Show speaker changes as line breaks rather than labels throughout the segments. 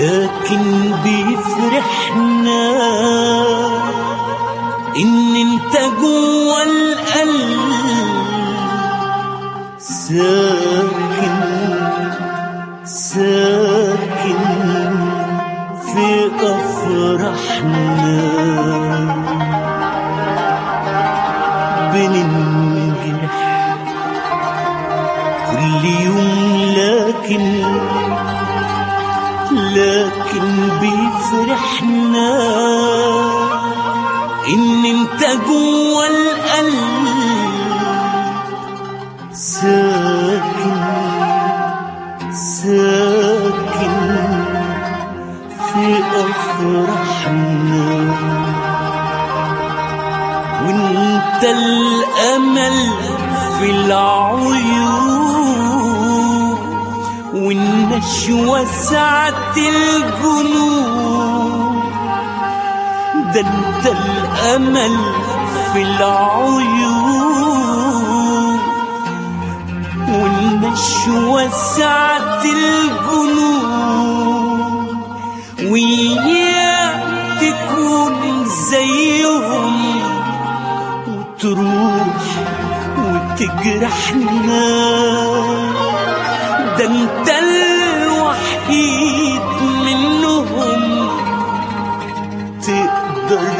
لكن بيفرحنا ان انت جوا القلب ساكن ساكن في افراحنا بننجح كل يوم لكن لكن بيفرحنا ان انت جوا القلب ساكن ساكن في افراحنا وانت الامل في العيون والنشوة سعة الجنون ده انت الامل في العيون والنشوة سعة الجنون وياك تكون زيهم وتروح وتجرحنا ده انت الوحيد منهم تقدر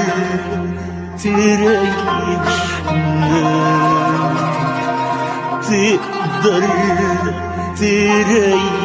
تريحنا تقدر تريحنا